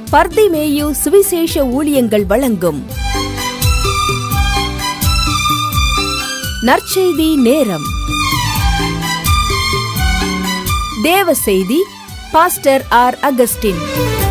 பர்திமேயு சுவிசேஷ ஊழியங்கள் வழங்கும் நற்செய்தி நேரம் தேவ செய்தி பாஸ்டர் ஆர் அகஸ்டின்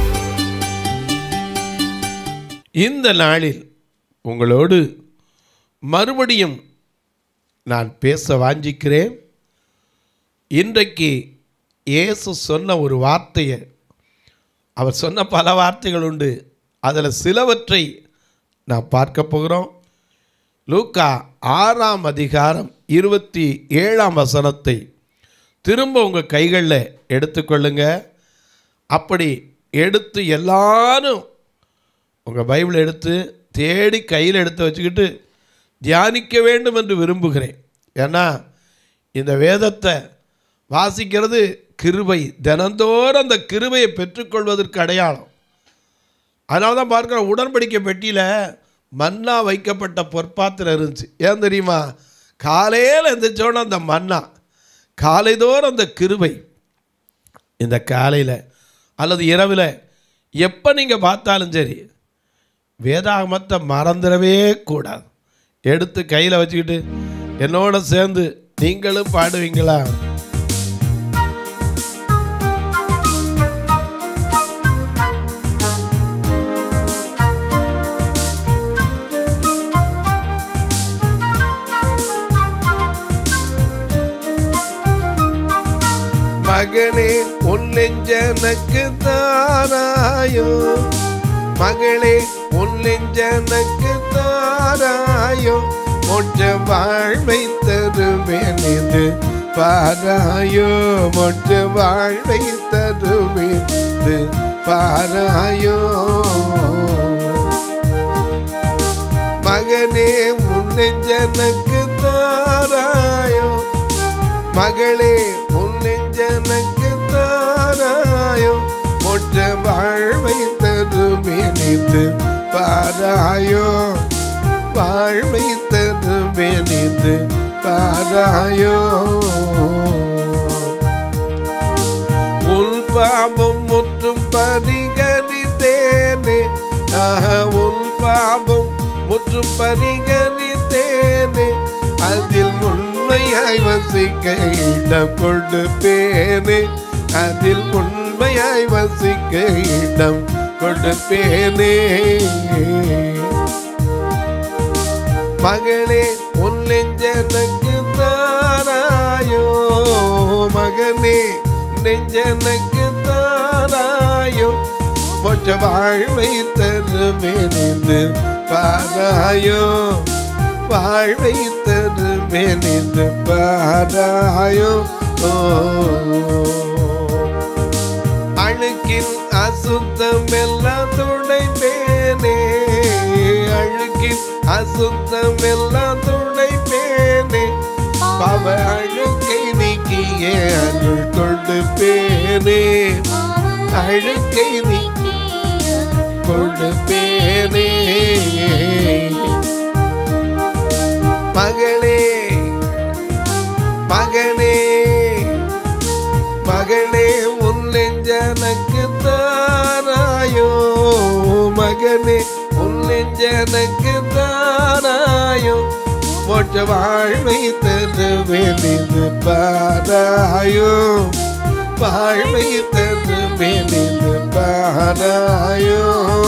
இந்த நாளில் உங்களோடு மறுபடியும் நான் பேச வாஞ்சிக்கிறேன் இன்றைக்கு இயேசு சொன்ன ஒரு வார்த்தையை அவர் சொன்ன பல வார்த்தைகள் உண்டு அதில் சிலவற்றை நான் பார்க்க போகிறோம் லூக்கா ஆறாம் அதிகாரம் இருபத்தி ஏழாம் வசனத்தை திரும்ப உங்கள் கைகளில் எடுத்துக்கொள்ளுங்க அப்படி எடுத்து எல்லாரும் உங்கள் பைபிள் எடுத்து தேடி கையில் எடுத்து வச்சுக்கிட்டு தியானிக்க வேண்டும் என்று விரும்புகிறேன் ஏன்னா இந்த வேதத்தை வாசிக்கிறது கிருபை தினந்தோறும் அந்த கிருபையை பெற்றுக்கொள்வதற்கு அடையாளம் அதனால தான் பார்க்குற உடன்படிக்கை பெட்டியில் மன்னா வைக்கப்பட்ட பொற்பாத்திரம் இருந்துச்சு ஏன் தெரியுமா காலையில் எந்திரிச்சோன்னா அந்த மன்னா காலைதோறும் அந்த கிருபை இந்த காலையில் அல்லது இரவில் எப்போ நீங்கள் பார்த்தாலும் சரி வேதாகமத்தை மறந்துடவே கூடாது எடுத்து கையில் வச்சுக்கிட்டு என்னோட சேர்ந்து நீங்களும் பாடுவீங்களா மகனே உன் நெஞ்சனக்கு தாராயோ மகளே உன் நெஞ்சனக்கு தாராயோ மொற்ற வாழ்வை தருவேன் இது பாராயோ மொற்ற வாழ்வை தருவேன் இது பாராயோ மகனே உன் நெஞ்சனக்கு தாராயோ மகளே உன் நெஞ்சனக்கு தாராயோ மொற்ற வாழ்வை தருவேனித்து பாராயோ வாழ்வை தருவேனித்து பாராயோ உன் பாவம் முற்றும் பரிகரித்தேனே ஆஹ உன் பாவம் முற்றும் பரிகரித்தேனே அதில் உண்மையாய் வசிக்க இடம் கொடுப்பேனே அதில் உண்மையாய் வசிக்க இடம் கொடுப்பேனே மகளே உன் நெஞ்சனக்கு தாராயோ மகனே நெஞ்சனக்கு தாராயோ மொற்ற வாழ்வை தருமேனிந்து பாராயோ வாழ்வை தருமேனிந்து பாராயோ ஓ அழுக்கின் அசுத்தம் எல்லாம் துடைப்பேனே அழுக்கின் அசுத்தம் எல்லாம் துடைப்பேனே பவ அழுக்கை நீக்கிய அருள் கொடுப்பேனே அழுக்கை நீக்கி கொடுப்பேனே மகளே மகனே மகனே உன் நெஞ்சனக்கு தாராயோ மகனே உன் நெஞ்சனக்கு தாராயோ மோட்ச வாழ்வை தருவேன் இது பாராயோ வாழ்வை தருவேன் இது பாராயோ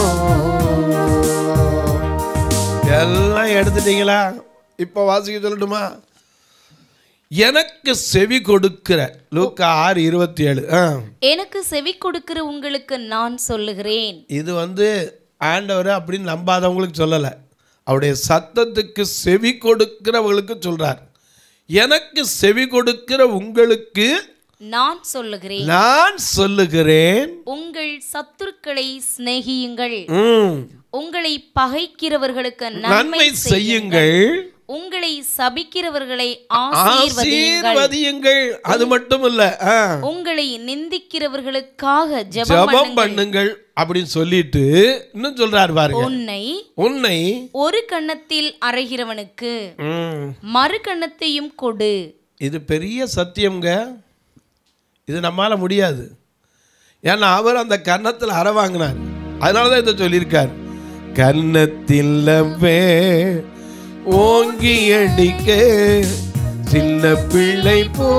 எல்லாம் எடுத்துட்டீங்களா இப்போ வாசிக்க சொல்லட்டுமா எனக்கு செவி கொடுக்கிற லூக்கா ஆறு இருபத்தி ஏழு ஆ எனக்கு செவி கொடுக்கிற உங்களுக்கு நான் சொல்லுகிறேன் இது வந்து ஆண்டவர் அப்படின்னு நம்பாதவங்களுக்கு சொல்லலை அவருடைய சத்தத்துக்கு செவி கொடுக்கிறவங்களுக்கு சொல்றார் எனக்கு செவி கொடுக்கிற உங்களுக்கு நான் சொல்லுகிறேன் நான் சொல்லுகிறேன் உங்கள் சத்துருக்களை சிநேகியுங்கள் ம், உங்களை பகைக்கிறவர்களுக்கு நன்மை நன்மை செய்யுங்கள் செய்யுங்கள் உங்களை சபிக்கிறவர்களை ஆசீர்வதியுங்கள் ஆசீர்வதியுங்கள் அது மட்டும் இல்ல ஆ, உங்களை நிந்திக்கிறவர்களுக்காக ஜெபம் ஜெபம் பண்ணுங்கள் பண்ணுங்கள் அப்படின்னு சொல்லிட்டு இன்னும் சொல்றாரு பாருங்க உன்னை உன்னை ஒரு கன்னத்தில் அறைகிறவனுக்கு ம், மறு கன்னத்தையும் கொடு இது பெரிய சத்தியம்ங்க இது நம்மால முடியாது ஏன்னா அவர் அந்த கன்னத்தில் அறை வாங்கினார் அதனால தான் இதை சொல்லியிருக்கார் கன்னத்தில்லவே ஓங்கி அடிக்க சின்ன பிள்ளை போ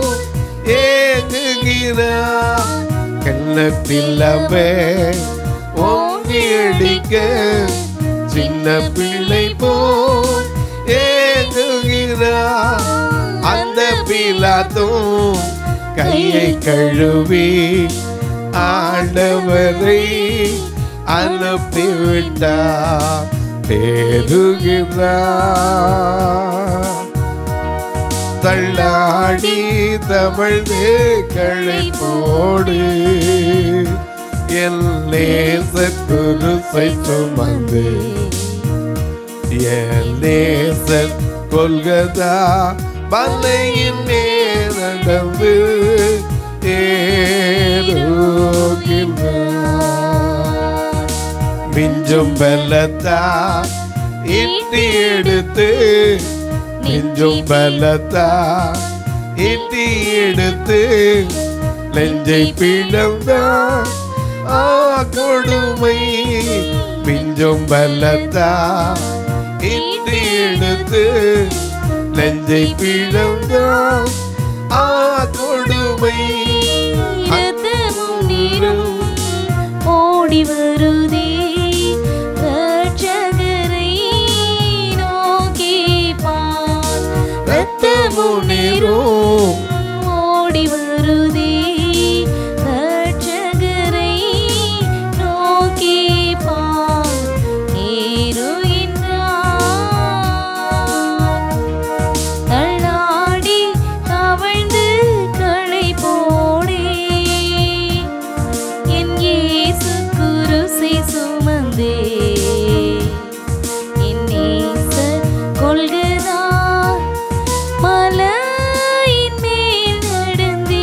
ஏங்குகிறார் கன்னத்தில்லவே ஓங்கி அடிக்க சின்ன பிள்ளை போ ஏங்குகிறார் அந்த பிலாத்தும் கையை கழுவி ஆண்டவரை அனுப்பிவிட்டார் பேருகிறார் தள்ளாடி தமிழ்ந்து களைப்போடு என் நேச குருசை சுமந்து என் நேசன் கொல்கதா மலையின் நேரடந்து ஏறுகின்றார் மிஞ்சும் வெள்ளத்தா இட்டி எடுத்து மிஞ்சும் வெள்ளத்தா இட்டி எடுத்து நெஞ்சை பிளந்தா ஆ கொடுமை மிஞ்சும் வெள்ளத்தா இட்டி எடுத்து நெஞ்சை பிளந்தா ஆ கொடுமை இரத்தமும் நீரும் ஓடி வருதே ரட்சகரை நோக்கி பார் இரத்தமும் நீரும் ஓடி வருதே ரட்சகரை நோக்கி பார் ஏறுகின்றார் தள்ளாடி தவழ்ந்து களை போடே என் இயேசு குருசை சுமந்தே என் நேசர் கொள்கதா மலையின் மேல் நடந்தே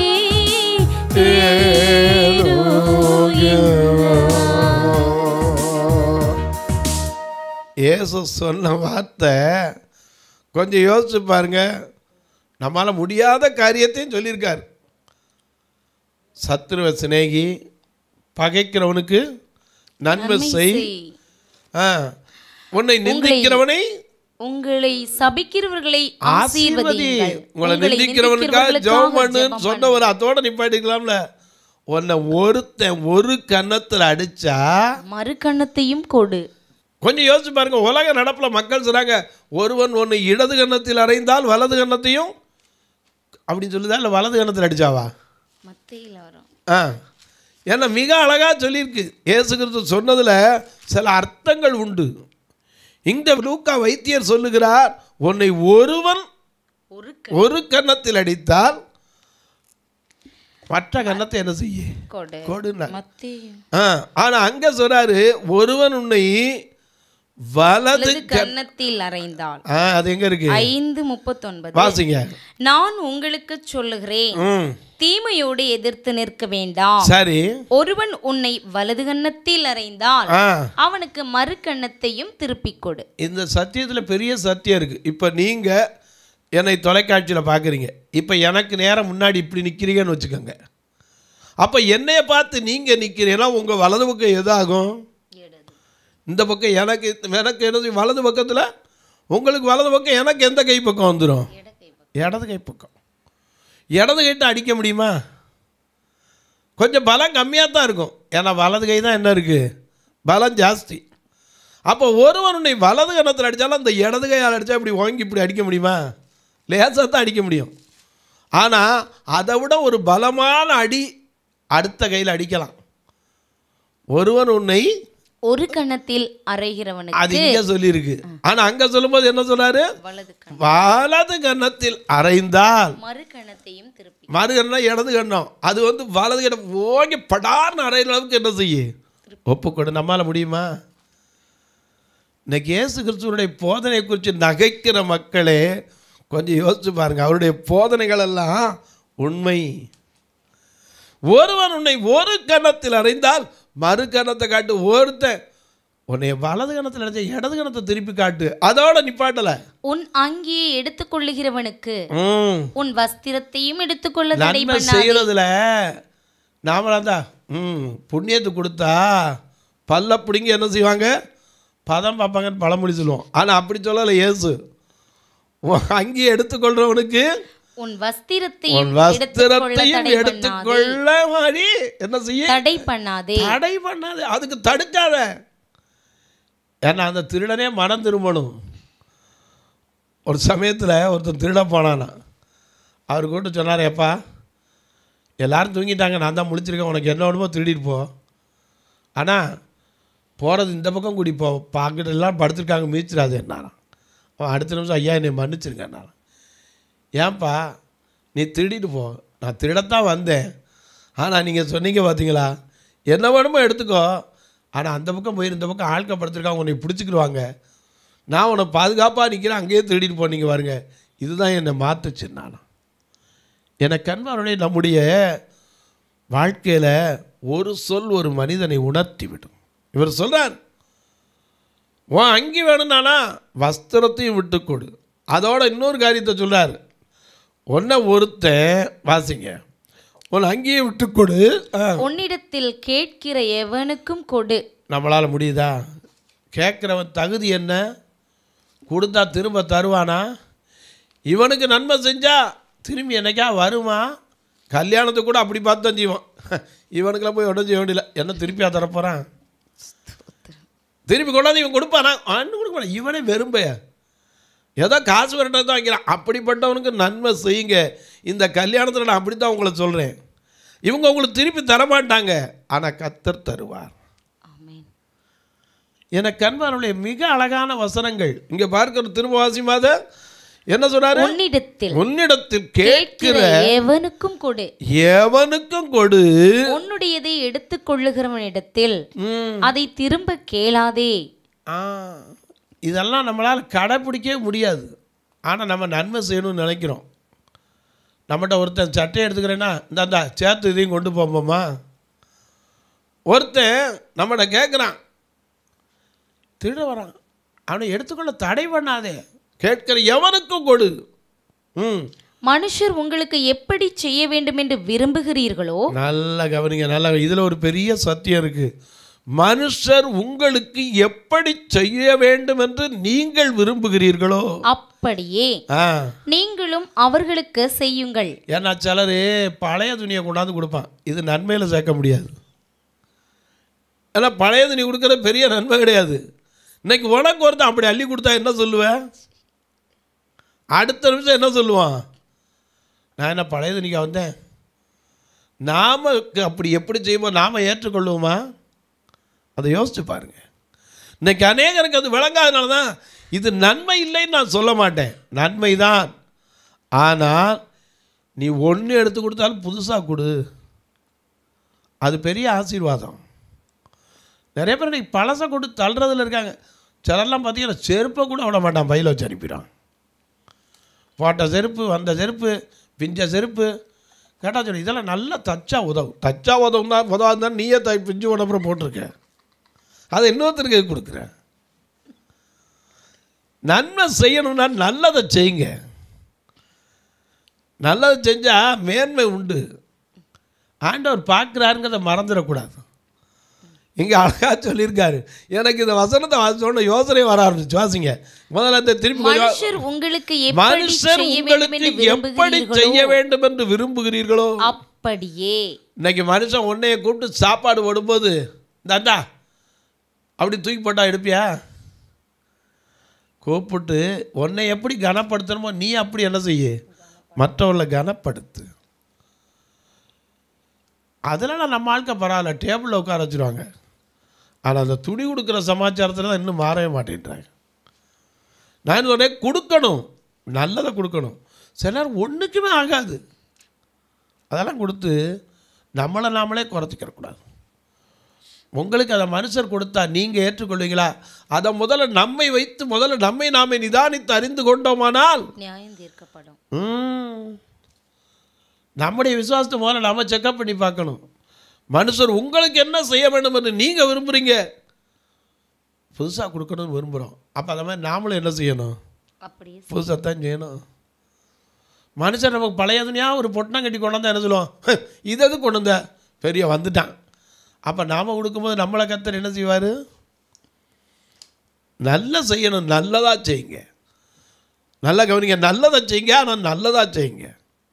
ஏறுகிறார். இயேசு சொன்ன வார்த்தை கொஞ்சம் யோசிச்சு பாருங்க நம்மால் முடியாத காரியத்தையும் சொல்லியிருக்கார் சத்துருவ சிநேகி பகைக்கிறவனுக்கு நன்மை செய் ஆ, உன்னை நிந்திக்கிறவனை உங்களை சபிக்கிறவர்களை ஆசீர்வதி ஆசீர்வதியுங்கள் உங்களை உங்களை நிந்திக்கிறவனுக்காக ஜெபம் நிந்திக்கிறவர்களுக்காக பண்ணுன்னு ஜெபம் சொன்னவர் அதோட நிப்பாட்டிக்கலாம்ல உன்னை ஒருத்தன் ஒரு கன்னத்தில் அடிச்சா மறு கண்ணத்தையும் கொடு கொஞ்சம் யோசிச்சு பாருங்க உலக நடப்பில் மக்கள் சொல்றாங்க ஒருவன் ஒன்று இடது கன்னத்தில் அறைந்தால் வலது கன்னத்தையும் அப்படின்னு சொல்லுதா இல்லை வலது கன்னத்தில் அடிச்சாவா மத்தியில் வரும் ஆ ஏன்னா மிக அழகாக சொல்லியிருக்கு இயேசு கிறிஸ்து சொன்னதில் சில அர்த்தங்கள் உண்டு இந்த லூக்கா வைத்தியர் சொல்லுகிறார் உன்னை ஒருவன் ஒரு ஒரு கன்னத்தில் அடித்தால் மற்ற கன்னத்தை என்ன செய்ய கொடு கொடுன்னா மத்தியும் ஆ ஆனால் அங்கே சொல்றாரு ஒருவன் உன்னை வலது வலது கன்னத்தில் அறைந்தாள் ஆ அது எங்க இருக்கு ஐந்து முப்பத்தொன்பது வாசிங்க நான் உங்களுக்கு சொல்லுகிறேன் ம் தீமையோடு எதிர்த்து நிற்க வேண்டாம் சரி ஒருவன் உன்னை வலது கன்னத்தில் அறைந்தால் ஆ அவனுக்கு மறு கன்னத்தையும் திருப்பிக் கொடு இந்த சத்தியத்தில் பெரிய சத்தியம் இருக்குது இப்போ நீங்கள் என்னை தொலைக்காட்சியில் பார்க்குறீங்க இப்போ எனக்கு நேரம் முன்னாடி இப்படி நிற்கிறீங்கன்னு வச்சுக்கோங்க அப்போ என்னைய பார்த்து நீங்கள் நிற்கிறீங்கன்னா உங்கள் வலது பக்கம் எதாகும் இந்த பக்கம் எனக்கு எனக்கு என்னது வலது பக்கத்தில் உங்களுக்கு வலது பக்கம் எனக்கு எந்த கை பக்கம் வந்துடும் இடது கை பக்கம் இடது கைட்ட அடிக்க முடியுமா கொஞ்சம் பலம் கம்மியாக தான் இருக்கும் ஏன்னா வலது கை தான் என்ன இருக்குது பலம் ஜாஸ்தி அப்போ ஒருவன் உன்னை வலது கன்னத்தில் அடித்தாலும் அந்த இடது கையால் அடித்தா இப்படி வாங்கி இப்படி அடிக்க முடியுமா லேசாக தான் அடிக்க முடியும் ஆனால் அதை விட ஒரு பலமான அடி அடுத்த கையில் அடிக்கலாம் ஒருவன் உன்னை ஒரு கன்னத்தில் அது அறைகிறவனுக்கு இங்கே சொல்லியிருக்கு ஆனால் அங்கே சொல்லும்போது என்ன சொல்றாரு வலது கண் வலது கன்னத்தில் அறைந்தால் மறு கன்னத்தையும் திருப்பி மறு கண்ணம் இடது கண்ணம் அது வந்து வலது கண்ணம் ஓங்கி படார்னு அறையிற அளவுக்கு என்ன செய்ய ஒப்புக்கொடு நம்மால முடியுமா இன்னைக்கு இயேசு கிறிஸ்துவனுடைய போதனை குறித்து நகைக்கிற மக்களே கொஞ்சம் யோசிச்சு பாருங்க அவருடைய போதனைகள் எல்லாம் உண்மை ஒருவன் உன்னை ஒரு கன்னத்தில் அறைந்தால் மறு கன்னத்தை காட்டு ஒருத்தன் உன்னை வலது கன்னத்தில் அடைஞ்ச இடது கன்னத்தை திருப்பி காட்டு அதோட நிப்பாட்டலை உன் அங்கியை எடுத்துக்கொள்ளுகிறவனுக்கு ம் உன் வஸ்திரத்தையும் எடுத்துக்கொள்ள தடை நன்மை பண்ணாதே செய்கிறதுல நாமளாம் தான் ம் புண்ணியத்தை கொடுத்தா பல்ல பிடிங்கி என்ன செய்வாங்க பதம் பார்ப்பாங்கன்னு பழமொழி சொல்லுவோம் ஆனால் அப்படி சொல்லலை இயேசு உன் அங்கேயே எடுத்துக்கொள்றவனுக்கு உன் வஸ்திரத்தையும் உன் எடுத்துக்கொள்ள வஸ்திரத்தையும் தடை பண்ணாதே. எடுத்துக்கொள்ள மாதிரி என்ன செய்ய தடை பண்ணாதே தடை பண்ணாது அதுக்கு தடுக்காத ஏன்னா அந்த திருடனே மனம் திரும்பணும் ஒரு சமயத்தில் ஒருத்தன் திருட போனானா அவர் கூப்பிட்டு சொன்னார் ஏப்பா எல்லாரும் தூங்கிட்டாங்க நான் தான் முழிச்சிருக்கேன் உனக்கு என்ன வேணுமோ திருடிட்டு போ ஆனால் போகிறது இந்த பக்கம் கூடி போ பாக்கிட்ட எல்லாம் படுத்துருக்காங்க மீச்சிடாது என்னாராம் அவன் அடுத்த நிமிஷம் ஐயா என்னை மன்னிச்சிருக்கேன்னாராம் ஏன்பா நீ திருடிட்டு போ நான் திருடத்தான் வந்தேன் ஆனால் நீங்கள் சொன்னீங்க பார்த்தீங்களா என்ன வேணுமோ எடுத்துக்கோ ஆனால் அந்த பக்கம் போய் இந்த பக்கம் ஆட்கள் படுத்துருக்காங்க உன்னை பிடிச்சிக்கிடுவாங்க நான் உன்னை பாதுகாப்பாக நிற்கிறேன் அங்கேயே திருடிட்டு போனீங்க பாருங்க இதுதான் என்னை மாற்றுச்சு நானும் எனக்கு கண்பாருடைய நம்முடைய வாழ்க்கையில் ஒரு சொல் ஒரு மனிதனை உணர்த்தி விடும் இவர் சொல்றார் உன் அங்கி வேணும்னானா வஸ்திரத்தையும் விட்டுக்கொடு அதோட இன்னொரு காரியத்தை சொல்றார் ஒன்றை ஒருத்தன் வாசிங்க உன் அங்கேயே விட்டுக்கொடு ஆ, உன்னிடத்தில் கேட்கிற எவனுக்கும் கொடு நம்மளால் முடியுதா கேட்குறவன் தகுதி என்ன கொடுத்தா திரும்ப தருவானா இவனுக்கு நன்மை செஞ்சா திரும்பி என்னைக்கா வருமா கல்யாணத்துக்கு கூட அப்படி பார்த்து தான் செய்வான் இவனுக்கெல்லாம் போய் உடனே செய்ய வேண்டியல என்ன திருப்பியா தரப்போகிறான் திருப்பி கொண்டாந்து இவன் கொடுப்பானா அண்ணு கொடுக்க மாட்டான் இவனே வெறும்பைய ஏதோ காசு வரட்டும் தான் வைக்கிறான் அப்படிப்பட்டவனுக்கு நன்மை செய்யுங்க இந்த கல்யாணத்தில் நான் அப்படி தான் உங்களை சொல்கிறேன் இவங்க உங்களுக்கு திருப்பி தரமாட்டாங்க ஆனால் கத்தர் தருவார் ஆமென் என கண்பானுடைய மிக அழகான வசனங்கள் இங்கே பார்க்கிற திரும்பவாசி மாத என்ன சொல்றாரு உன்னிடத்தில் உன்னிடத்தில் கேட்கிற கேட்கிற எவனுக்கும் கொடு எவனுக்கும் கொடு உன்னுடையதை எடுத்துக்கொள்ளுகிறவனிடத்தில் ம். அதை திரும்ப கேளாதே ஆ இதெல்லாம் நம்மளால் கடைப்பிடிக்கவே முடியாது ஆனால் நம்ம நன்மை செய்யணும்னு நினைக்கிறோம் நம்மகிட்ட ஒருத்தன் சட்டையை எடுத்துக்கிறேன்னா இந்த இந்த சேர்த்து இதையும் கொண்டு போம்போமா ஒருத்தன் நம்மகிட்ட கேட்குறான் திருட வரான் அவனை எடுத்துக்கொள்ள தடை பண்ணாதே கேட்கிற எவனுக்கும் கொடு ம் மனுஷர் உங்களுக்கு எப்படி செய்ய வேண்டும் என்று விரும்புகிறீர்களோ நல்லா கவனிங்க நல்லா இதில் ஒரு பெரிய சத்தியம் இருக்கு மனுஷர் உங்களுக்கு எப்படி செய்ய வேண்டும் என்று நீங்கள் விரும்புகிறீர்களோ அப்படியே ஆ நீங்களும் அவர்களுக்கு செய்யுங்கள் ஏன்னா சிலர் பழைய துணியை கொண்டாந்து கொடுப்பான் இது நன்மையில் சேர்க்க முடியாது ஏன்னா பழைய துணி கொடுக்குற பெரிய நன்மை கிடையாது இன்னைக்கு உனக்கு ஒருத்தன் அப்படி அள்ளி கொடுத்தா என்ன சொல்லுவேன் அடுத்த நிமிஷம் என்ன சொல்லுவான் நான் என்ன பழைய துணிக்கா வந்தேன் நாம் அப்படி எப்படி செய்வோம் நாம் ஏற்றுக்கொள்ளுவோமா அதை யோசிச்சு பாருங்க இன்னைக்கு அநேகருக்கு அது விளங்காதனால தான் இது நன்மை இல்லைன்னு நான் சொல்ல மாட்டேன் நன்மை தான் ஆனால் நீ ஒன்று எடுத்து கொடுத்தாலும் புதுசாக கொடு அது பெரிய ஆசீர்வாதம் நிறைய பேர் இன்னைக்கு பழசை கொண்டு தள்ளுறதுல இருக்காங்க சிலர்லாம் பார்த்தீங்கன்னா செருப்பை கூட விட மாட்டான் பையில் வச்சு அனுப்பிடான் போட்ட செருப்பு வந்த செருப்பு பிஞ்ச செருப்பு கேட்டால் சொல்லி இதெல்லாம் நல்லா தச்சா உதவும் தச்சா உதவும் தான் உதவாது தான் நீயே தை பிஞ்சு உடம்புறம் போட்டிருக்க அதை இன்னொருத்தருக்கு எதுக்கு கொடுக்குற நன்மை செய்யணும்னா நல்லதை செய்யுங்க நல்லதை செஞ்சால் மேன்மை உண்டு ஆண்டவர் பார்க்குறாருங்கிறத மறந்துடக்கூடாது இங்கே அழகாக சொல்லியிருக்காரு எனக்கு இந்த வசனத்தை வாசிச்சோன்னு யோசனை வர ஆரம்பிச்சு வாசிங்க முதல்ல இந்த திருப்பி கொஞ்சம் மனுஷர் உங்களுக்கு எப்படி மனுஷர் செய்ய வேண்டும் உங்களுக்கு என்று எப்படி செய்ய விரும்புகிறீர்களோ வேண்டும் என்று விரும்புகிறீர்களோ அப்படியே இன்னைக்கு மனுஷன் உன்னைய கூப்பிட்டு சாப்பாடு போடும்போது தாண்டா அப்படி தூக்கி போட்டா எடுப்பியா கூப்பிட்டு உன்னை எப்படி கனப்படுத்தணுமோ நீ அப்படி என்ன செய்ய மற்றவர்களை கனப்படுத்து அதெல்லாம் நம்ம ஆட்கள் பரவாயில்ல டேபிளில் உட்கார வச்சுருவாங்க ஆனால் அந்த துணி கொடுக்குற சமாச்சாரத்தில் தான் இன்னும் மாறவே மாட்டேன்றாங்க நான் என்ன சொன்னேன் கொடுக்கணும் நல்லதை கொடுக்கணும் சில நேரம் ஒன்றுக்குமே ஆகாது அதெல்லாம் கொடுத்து நம்மளை நாமளே குறைச்சிக்கிறக்கூடாது உங்களுக்கு அதை மனுஷர் கொடுத்தா நீங்கள் ஏற்றுக்கொள்வீங்களா அதை முதல்ல நம்மை வைத்து முதல்ல நம்மை நாமே நிதானித்து அறிந்து கொண்டோமானால் நியாயம் தீர்க்கப்படும் ம், நம்முடைய விசுவாசத்தை முதல்ல நம்ம செக்கப் பண்ணி பார்க்கணும் மனுஷர் உங்களுக்கு என்ன செய்ய வேண்டும் என்று நீங்கள் விரும்புகிறீங்க புதுசாக கொடுக்கணும்னு விரும்புகிறோம் அப்போ அந்த மாதிரி நாமளும் என்ன செய்யணும் அப்படியே புதுசாக தான் செய்யணும் மனுஷன் நமக்கு பழைய துணியாக ஒரு பொட்டணம் கட்டி கொண்டு வந்தா என்ன சொல்லுவோம் இது எது கொண்டு வந்த பெரிய வந்துட்டான் அப்போ நாம் கொடுக்கும்போது நம்மளை கத்தர் என்ன செய்வார் நல்லா செய்யணும் நல்லதாக செய்யுங்க நல்லா கவனிங்க நல்லதை செய்யுங்க ஆனால் நல்லதாக செய்யுங்க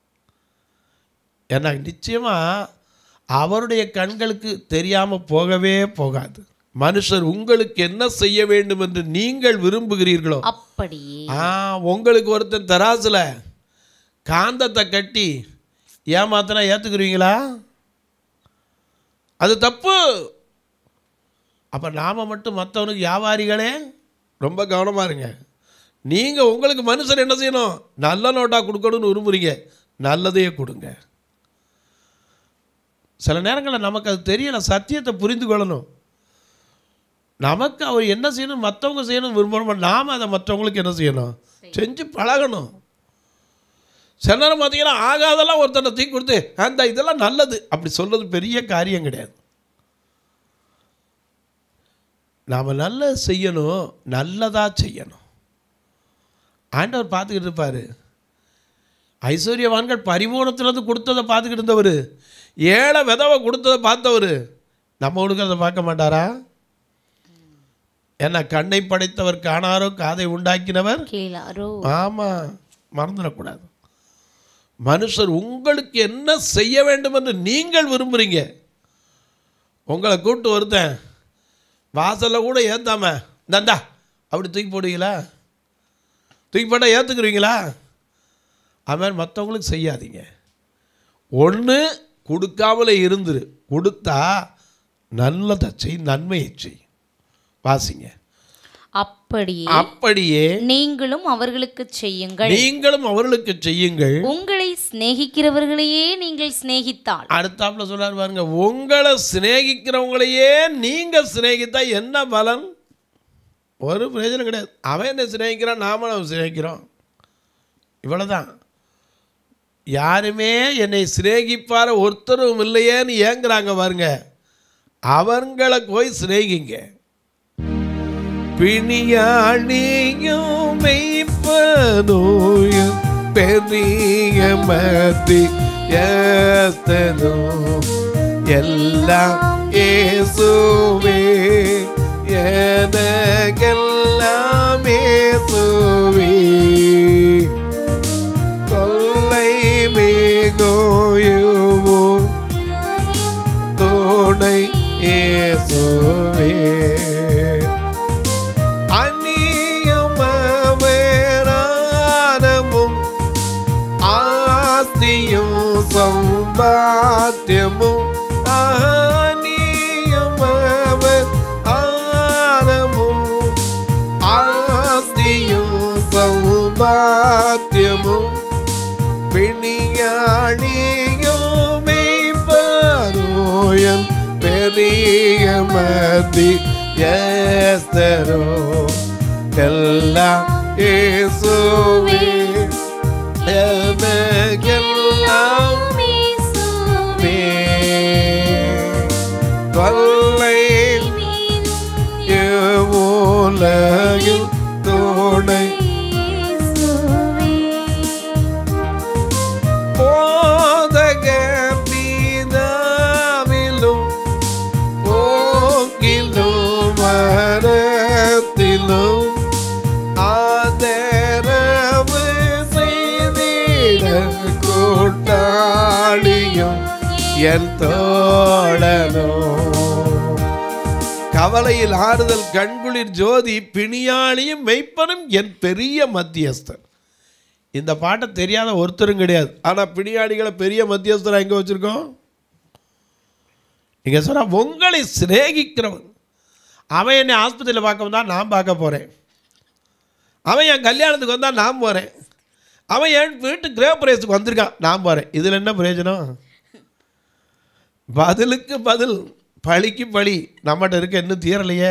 ஏன்னா நிச்சயமாக அவருடைய கண்களுக்கு தெரியாமல் போகவே போகாது மனுஷர் உங்களுக்கு என்ன செய்ய வேண்டும் என்று நீங்கள் விரும்புகிறீர்களோ அப்படியே ஆ உங்களுக்கு ஒருத்தன் தராசில் காந்தத்தை கட்டி ஏமாத்தினா ஏற்றுக்குருவீங்களா அது தப்பு அப்போ நாம் மட்டும் மற்றவனுக்கு வியாபாரிகளே ரொம்ப கவனமாக இருங்க நீங்கள் உங்களுக்கு மனுஷன் என்ன செய்யணும் நல்ல நோட்டாக கொடுக்கணும்னு விரும்புகிறீங்க நல்லதையே கொடுங்க சில நேரங்களில் நமக்கு அது தெரியல சத்தியத்தை புரிந்து கொள்ளணும் நமக்கு அவர் என்ன செய்யணும் மற்றவங்க செய்யணும் விரும்பணும் நாம் அதை மற்றவங்களுக்கு என்ன செய்யணும் செஞ்சு பழகணும் சில நேரம் பார்த்தீங்கன்னா ஆகாதெல்லாம் ஒருத்தனை தூக்கி கொடுத்து அந்த இதெல்லாம் நல்லது அப்படி சொல்றது பெரிய காரியம் கிடையாது நாம் நல்லது செய்யணும் நல்லதாக செய்யணும் ஆண்டவர் பார்த்துக்கிட்டு இருப்பார் ஐஸ்வர்யவான்கள் பரிபூர்ணத்திலேருந்து கொடுத்ததை பார்த்துக்கிட்டு இருந்தவர் ஏழை விதவை கொடுத்ததை பார்த்தவர் நம்ம கொடுக்கறத பார்க்க மாட்டாரா ஏன்னா கண்ணை படைத்தவர் காணாரோ காதை உண்டாக்கினவர் கேளாரோ ஆமாம் மறந்துடக்கூடாது மனுஷர் உங்களுக்கு என்ன செய்ய வேண்டும் என்று நீங்கள் விரும்புகிறீங்க உங்களை கூப்பிட்டு ஒருத்தன் வாசலில் கூட ஏற்றாம இந்தாண்டா அப்படி தூக்கி போடுவீங்களா தூக்கி போட்டால் ஏற்றுக்குறீங்களா அது மாதிரி மற்றவங்களுக்கு செய்யாதீங்க ஒன்று கொடுக்காமலே இருந்துரு கொடுத்தா நல்லதை செய் நன்மையை செய் வாசிங்க அப்படியே அப்படியே நீங்களும் அவர்களுக்கு செய்யுங்கள் நீங்களும் அவர்களுக்கு செய்யுங்கள் உங்களை சிநேகிக்கிறவர்களையே நீங்கள் சிநேகித்தால் அடுத்தாப்புல சொல்றாரு பாருங்க உங்களை சிநேகிக்கிறவங்களையே நீங்க சிநேகித்தா என்ன பலன் ஒரு பிரயோஜனம் கிடையாது அவன் என்ன சிநேகிக்கிறான் நாம அவன் சிநேகிக்கிறோம் இவ்வளவுதான் யாருமே என்னை சிநேகிப்பார ஒருத்தரும் இல்லையேன்னு ஏங்குறாங்க பாருங்க அவங்களை போய் சிநேகிங்க பிணியாணியும் மெய்ப்பனோயும் பெரிய மதி ஏத்தனும் எல்லாம் ஏசுவே எனக்கெல்லாம் ஏசுவே கொல்லை மிகோயுவோ துணை ஏசுவே அந்நியமவேரானமும் ஆஸ்தியும் சம்பாத்தியமும் அந்நியமவர் ஆனமும் ஆஸ்தியும் சம்பாத்தியமும் பிணியாணியுமே பரோயம் பெரிய மதி எஸ்தரோ எல்லாம் இயேசுவே எனக்கெல்லாம் மே தொல்லை உலகில் துணை போதக பிதாவிலும் போக்கிலும் மரத்திலும் ஆதரவு செய்திட கூட்டாளியும் என் தோழனோ கவலையில் ஆறுதல் கண்குளிர் ஜோதி பிணியாளியும் மெய்ப்பனும் என் பெரிய மத்தியஸ்தன் இந்த பாட்டை தெரியாத ஒருத்தரும் கிடையாது ஆனால் பிணியாளிகளை பெரிய மத்தியஸ்தராக எங்கே வச்சுருக்கோம் இங்கே சொன்னால் உங்களை சிநேகிக்கிறவன் அவன் என்னை ஆஸ்பத்திரியில் பார்க்க வந்தால் நான் பார்க்க போகிறேன் அவன் என் கல்யாணத்துக்கு வந்தால் நான் போகிறேன் அவன் என் வீட்டு கிரகப்பிரவேசத்துக்கு வந்திருக்கான் நான் போகிறேன் இதில் என்ன பிரயோஜனம் பதிலுக்கு பதில் பழிக்கு பழி நம்மகிட்ட இருக்க இன்னும் தீரலையே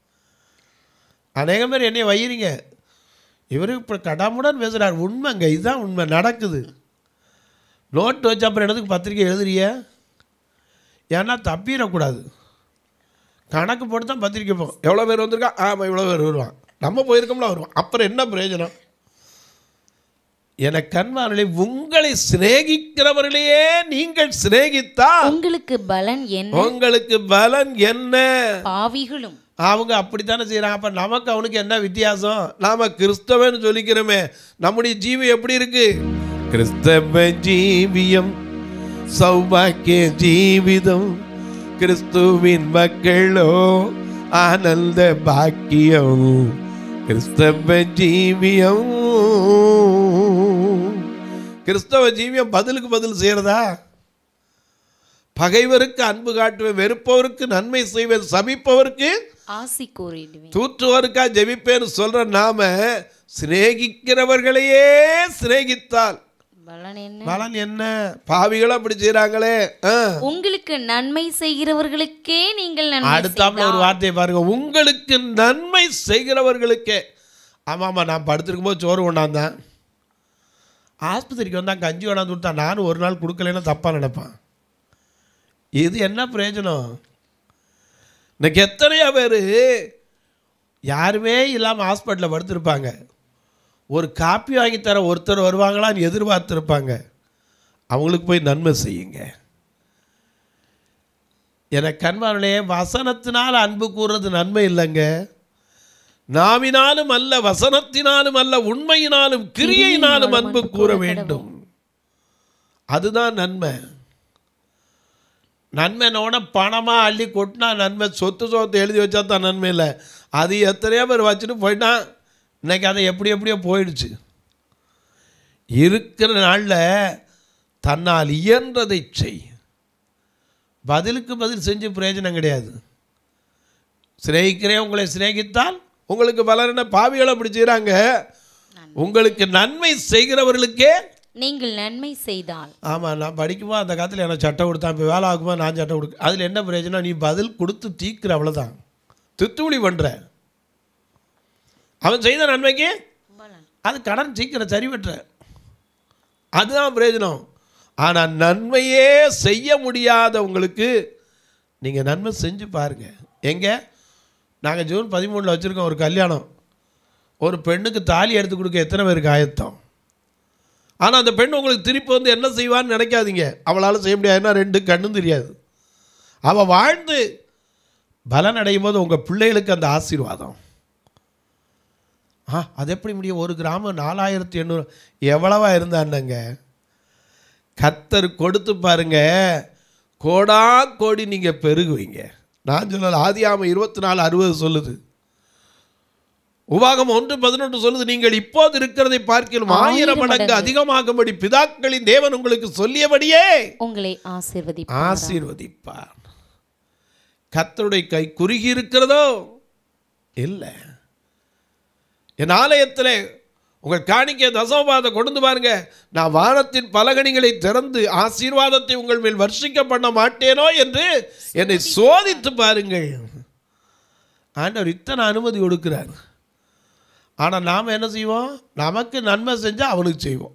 அநேக பேர் என்னைய வயிறீங்க இவர் இப்போ கடாமுடன் பேசுகிறார் உண்மைங்க இதுதான் உண்மை நடக்குது நோட்டு வச்சு அப்புறம் என்னதுக்கு பத்திரிக்கை எழுதுறிய ஏன்னா தப்பிடக்கூடாது கணக்கு போட்டு தான் பத்திரிக்கை போகும் எவ்வளோ பேர் வந்திருக்கா ஆமாம் இவ்வளோ பேர் வருவான் நம்ம போயிருக்கோம்ல வருவான் அப்புறம் என்ன பிரயோஜனம் என கண்மார்களே உங்களை சிநேகிக்கிறவர்களையே நீங்கள் சிநேகித்தால் உங்களுக்கு பலன் என்ன உங்களுக்கு பலன் என்ன பாவிகளும் அவங்க அப்படித்தானே செய்கிறாங்க அப்போ நமக்கு அவனுக்கு என்ன வித்தியாசம் நாம கிறிஸ்தவன்னு சொல்லிக்கிறோமே நம்முடைய ஜீவி எப்படி இருக்கு கிறிஸ்தவ ஜீவியம் சௌபாக்கிய ஜீவிதம் கிறிஸ்துவின் மக்களோ ஆனந்த பாக்கியம் கிறிஸ்தவ ஜீவியம் கிறிஸ்தவ ஜீவியம் பதிலுக்கு பதில் செய்யறதா பகைவருக்கு அன்பு காட்டுவேன் வெறுப்பவருக்கு நன்மை செய்வேன் சபிப்பவருக்கு ஆசி கூறிடுவேன் தூற்றுவருக்கா ஜெபிப்பேன்னு சொல்ற நாம சிநேகிக்கிறவர்களையே சிநேகித்தால் பலன் என்ன பலன் என்ன பாவிகளும் அப்படி செய்றாங்களே ஆ. உங்களுக்கு நன்மை செய்கிறவர்களுக்கே நீங்கள் நன்மை அடுத்தாப்புல ஒரு வார்த்தையை பாருங்க உங்களுக்கு நன்மை செய்கிறவர்களுக்கே ஆமாம் ஆமாம் நான் படுத்திருக்கும் போது சோறு கொண்டாந்தேன் ஆஸ்பத்திரிக்கு வந்தால் கஞ்சி கொண்டாந்து கொடுத்தா நானும் ஒரு நாள் கொடுக்கலன்னா தப்பாக நினைப்பேன் இது என்ன பிரயோஜனம் இன்னைக்கு எத்தனையோ பேர் யாருமே இல்லாமல் ஹாஸ்பிட்டலில் படுத்திருப்பாங்க ஒரு காப்பி வாங்கி தர ஒருத்தர் வருவாங்களான்னு எதிர்பார்த்துருப்பாங்க அவங்களுக்கு போய் நன்மை செய்யுங்க என கண்பார்களே வசனத்தினால் அன்பு கூறுறது நன்மை இல்லைங்க நாவினாலும் அல்ல வசனத்தினாலும் அல்ல உண்மையினாலும் கிரியையினாலும் அன்பு கூற வேண்டும் அதுதான் நன்மை நன்மைனோட பணமாக அள்ளி கொட்டினா நன்மை சொத்து சொத்து எழுதி வச்சா தான் நன்மை இல்லை அது எத்தனையோ பேர் வச்சுட்டு போயிட்டான் இன்னைக்கு அதை எப்படி எப்படியோ போயிடுச்சு இருக்கிற நாளில் தன்னால் இயன்றதை செய் பதிலுக்கு பதில் செஞ்சு பிரயோஜனம் கிடையாது சிநேகிக்கிறேன் உங்களை சிநேகித்தால் உங்களுக்கு பலன பாவிகளை அப்படி செய்கிறாங்க உங்களுக்கு நன்மை செய்கிறவர்களுக்கே நீங்கள் நன்மை செய்தால் ஆமாம் நான் படிக்கும்போது அந்த காலத்தில் எனக்கு சட்டம் கொடுத்தான் இப்போ வேலை ஆகுமா நான் சட்டம் கொடுக்க அதில் என்ன பிரயோஜனம் நீ பதில் கொடுத்து தீக்கிற அவ்வளோதான் தித்துவலி பண்ணுற அவன் செய்த நன்மைக்கு அது கடன் சீக்கிரம் சரி வெட்டுற அதுதான் பிரயோஜனம் ஆனால் நன்மையே செய்ய முடியாத உங்களுக்கு நீங்கள் நன்மை செஞ்சு பாருங்கள் எங்கே நாங்கள் ஜூன் பதிமூணில் வச்சுருக்கோம் ஒரு கல்யாணம் ஒரு பெண்ணுக்கு தாலி எடுத்து கொடுக்க எத்தனை பேருக்கு ஆயத்தம் ஆனால் அந்த பெண் உங்களுக்கு திருப்பி வந்து என்ன செய்வான்னு நினைக்காதீங்க அவளால் செய்ய முடியாதுன்னா ரெண்டு கண்ணும் தெரியாது அவள் வாழ்ந்து பலன் அடையும் போது உங்கள் பிள்ளைகளுக்கு அந்த ஆசீர்வாதம் ஆ அது எப்படி முடியும் ஒரு கிராமம் நாலாயிரத்தி எண்ணூறு எவ்வளவா இருந்தாண்டங்க கத்தர் கொடுத்து பாருங்க கோடா கோடி நீங்கள் பெருகுவீங்க நான் சொல்லல ஆதியாம இருபத்தி நாலு அறுபது சொல்லுது உபாகம் ஒன்று பதினொன்று சொல்லுது நீங்கள் இப்போது இருக்கிறதை பார்க்கலாம் ஆயிரம் ஆயிரம் மடங்கு மடங்கு. அதிகமாகும்படி பிதாக்களின் தேவன் உங்களுக்கு சொல்லியபடியே உங்களை ஆசிர்வதி ஆசீர்வதிப்பார் கத்தருடைய கை குறுகி இருக்கிறதோ இல்லை என் ஆலயத்தில் உங்கள் காணிக்கை தசமபாதம் கொண்டு பாருங்க நான் வானத்தின் பலகணிகளை திறந்து ஆசீர்வாதத்தை உங்கள் மேல் வர்ஷிக்க பண்ண மாட்டேனோ என்று என்னை சோதித்து பாருங்கள் ஆண்டவர் இத்தனை அனுமதி கொடுக்கிறார் ஆனால் நாம் என்ன செய்வோம் நமக்கு நன்மை செஞ்சால் அவனுக்கு செய்வோம்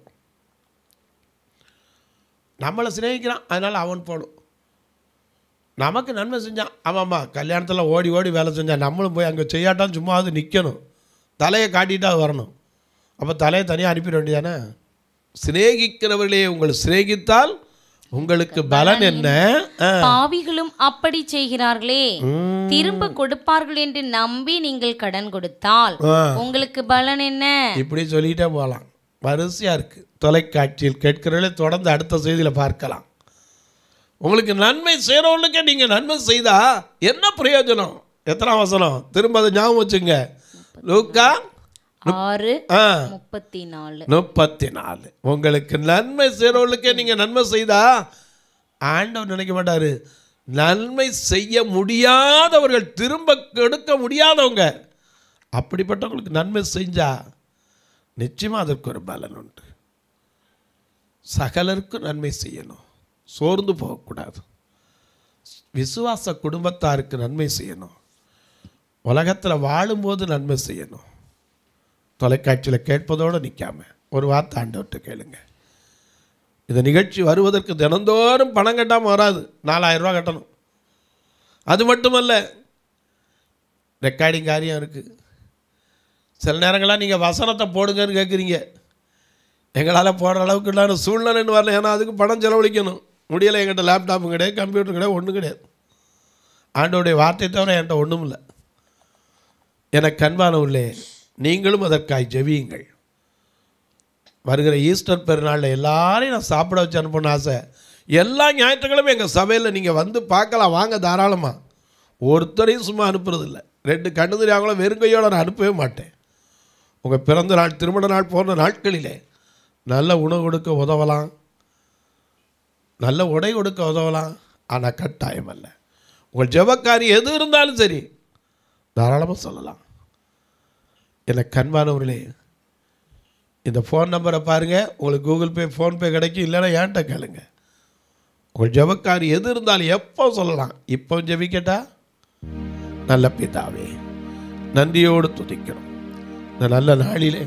நம்மளை சிநேகிக்கிறான் அதனால் அவன் போடும் நமக்கு நன்மை செஞ்சான் ஆமாம்மா கல்யாணத்தில் ஓடி ஓடி வேலை செஞ்சான் நம்மளும் போய் அங்கே செய்யாட்டான் சும்மா அது நிற்கணும் தலையை காட்டிட்டா வரணும் அப்போ தலையை தனியாக அனுப்பிட வேண்டியதானே சிநேகிக்கிறவர்களே உங்களை சிநேகித்தால் உங்களுக்கு பலன் என்ன ஆ. பாவிகளும் அப்படி செய்கிறார்களே திரும்ப கொடுப்பார்கள் என்று நம்பி நீங்கள் கடன் கொடுத்தால் ஆ. உங்களுக்கு பலன் என்ன இப்படி சொல்லிகிட்டே போகலாம் வரிசையாக இருக்குது தொலைக்காட்சியில் கேட்கிறவர்களே தொடர்ந்து அடுத்த செய்தியில் பார்க்கலாம் உங்களுக்கு நன்மை செய்கிறவங்களுக்கே நீங்கள் நன்மை செய்தா என்ன பிரயோஜனம் எத்தனை வசனம் திரும்ப அதை ஞாபகம் வச்சுங்க லூக்கா ஆறு ஆ முப்பத்தி நாலு முப்பத்தி நாலு உங்களுக்கு நன்மை செய்கிறவர்களுக்கே நீங்கள் நன்மை செய்தா ஆண்டவர் நினைக்க மாட்டாரு நன்மை செய்ய முடியாதவர்கள் திரும்ப கெடுக்க முடியாதவங்க அப்படிப்பட்டவங்களுக்கு நன்மை செஞ்சா நிச்சயமாக அதற்கு ஒரு பலன் உண்டு சகலருக்கும் நன்மை செய்யணும் சோர்ந்து போகக்கூடாது விசுவாச குடும்பத்தாருக்கு நன்மை செய்யணும் உலகத்தில் வாழும்போது நன்மை செய்யணும் தொலைக்காட்சியில் கேட்பதோடு நிற்காம ஒரு வார்த்தை ஆண்டவர்கிட்ட கேளுங்க இந்த நிகழ்ச்சி வருவதற்கு தினந்தோறும் பணம் கட்டாமல் வராது நாலாயிரம் ரூபா கட்டணும் அது மட்டுமல்ல ரெக்கார்டிங் காரியம் இருக்குது சில நேரங்கள்லாம் நீங்கள் வசனத்தை போடுங்கன்னு கேட்குறீங்க எங்களால் போடுற அளவுக்கு நான் சூழ்நிலைன்னு வரல ஏன்னா அதுக்கு பணம் செலவழிக்கணும் முடியலை என்கிட்ட லேப்டாப்பும் கிடையாது கம்ப்யூட்டர் கிடையாது ஒன்றும் கிடையாது ஆண்டோடைய வார்த்தை தவிர என்கிட்ட ஒன்றும் இல்லை எனக்கு கண்பானவுள்ளே நீங்களும் அதற்காய் ஜெபியுங்கள் வருகிற ஈஸ்டர் பெருநாளில் எல்லாரையும் நான் சாப்பிட வச்சு அனுப்பணும்னு ஆசை எல்லா ஞாயிற்றுக்கிழமை எங்கள் சபையில் நீங்கள் வந்து பார்க்கலாம் வாங்க தாராளமாக ஒருத்தரையும் சும்மா அனுப்புறதில்ல ரெண்டு கண்ணு தெரியாங்களோ வெறுங்கையோடு நான் அனுப்பவே மாட்டேன் உங்கள் பிறந்த நாள் திருமண நாள் போன்ற நாட்களிலே நல்ல உணவு கொடுக்க உதவலாம் நல்ல உடை கொடுக்க உதவலாம் ஆனால் கட்டாயம் அல்ல உங்கள் ஜெபக்காரி எது இருந்தாலும் சரி தாராளமாக சொல்லலாம் எனக்கு கண்பானவர்களே இந்த ஃபோன் நம்பரை பாருங்கள் உங்களுக்கு கூகுள் பே ஃபோன்பே கிடைக்கும் இல்லைன்னா ஏன்ட்ட கேளுங்க உங்கள் ஜெபக்காரி எது இருந்தாலும் எப்போ சொல்லலாம் இப்போ ஜெபிக்கட்டா நல்ல பிதாவே நன்றியோடு துதிக்கிறோம் இந்த நல்ல நாளிலே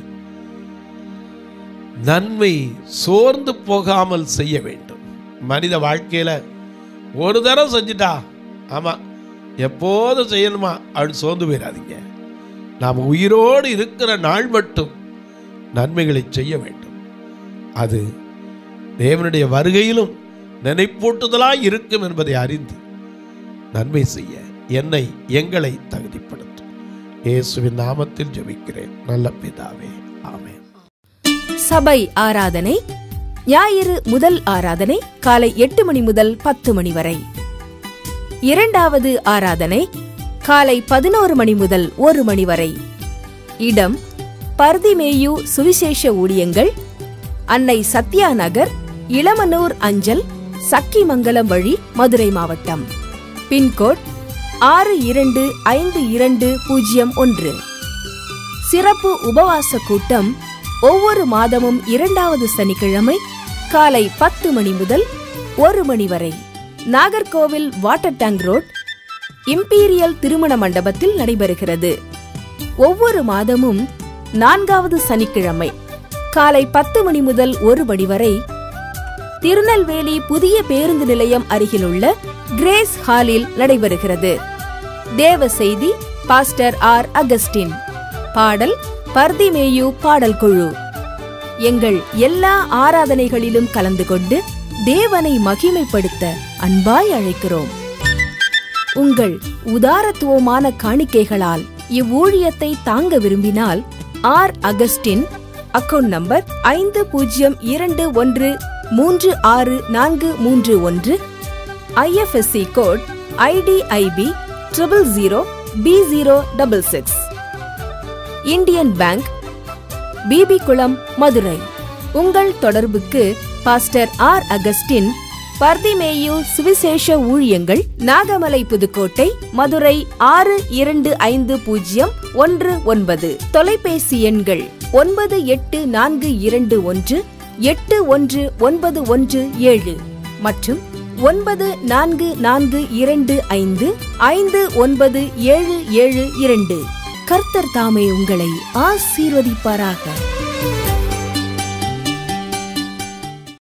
நன்மை சோர்ந்து போகாமல் செய்ய வேண்டும் மனித வாழ்க்கையில் ஒரு தரம் செஞ்சுட்டா ஆமாம் எப்போதும் செய்யணுமா அப்படின்னு சோர்ந்து போயிடாதீங்க நாம் உயிரோடு இருக்கிற நாள் மட்டும் நன்மைகளை செய்ய வேண்டும் அது தேவனுடைய வருகையிலும் நினைப்பூட்டுதலாய் இருக்கும் என்பதை அறிந்து நன்மை செய்ய என்னை எங்களை தகுதிப்படுத்தும் இயேசுவின் நாமத்தில் ஜெபிக்கிறேன் நல்ல பிதாவே ஆமென் சபை ஆராதனை ஞாயிறு முதல் ஆராதனை காலை எட்டு மணி முதல் பத்து மணி வரை இரண்டாவது ஆராதனை காலை பதினோரு மணி முதல் ஒரு மணி வரை இடம் பர்திமேயு சுவிசேஷ ஊழியங்கள் அன்னை சத்யா நகர் இளமனூர் அஞ்சல் சக்கிமங்கலம் வழி மதுரை மாவட்டம் பின்கோட் ஆறு இரண்டு ஐந்து இரண்டு பூஜ்ஜியம் ஒன்று சிறப்பு உபவாச கூட்டம் ஒவ்வொரு மாதமும் இரண்டாவது சனிக்கிழமை காலை பத்து மணி முதல் ஒரு மணி வரை Nagercoil water tank road imperial திருமண மண்டபத்தில் நடைபெறுகிறது ஒவ்வொரு மாதமும் நான்காவது சனிக்கிழமை காலை பத்து மணி முதல் ஒரு மணி வரை திருநெல்வேலி புதிய பேருந்து நிலையம் அருகிலுள்ள கிரேஸ் ஹாலில் நடைபெறுகிறது தேவ செய்தி பாஸ்டர் ஆர் அகஸ்டின் பாடல் பர்திமேயு பாடல் குழு எங்கள் எல்லா ஆராதனைகளிலும் கலந்து கொண்டு தேவனை மகிமைப்படுத்த அன்பாய் அழைக்கிறோம் உங்கள் உதாரத்துவமான காணிக்கைகளால் இவ்வூழியத்தை தாங்க விரும்பினால் ஆர் அகஸ்டின் அக்கவுண்ட் நம்பர் ஐந்து பூஜ்ஜியம் இரண்டு ஒன்று மூன்று ஆறு நான்கு மூன்று ஒன்று IFSC code IDIB triple zero P zero double six Indian bank BB Kulam Madurai உங்கள் தொடர்புக்கு பாஸ்டர் ஆர் அகஸ்டின் பர்திமேயு சுவிசேஷ ஊழியங்கள் நாகமலை புதுக்கோட்டை மதுரை ஆறு இரண்டு ஐந்து பூஜ்ஜியம் ஒன்று ஒன்பது தொலைபேசி எண்கள் ஒன்பது எட்டு நான்கு இரண்டு ஒன்று எட்டு ஒன்று ஒன்பது ஒன்று ஏழு மற்றும் ஒன்பது நான்கு நான்கு இரண்டு ஐந்து ஐந்து ஒன்பது ஏழு ஏழு இரண்டு கர்த்தர் தாமே உங்களை ஆசீர்வதிப்பாராக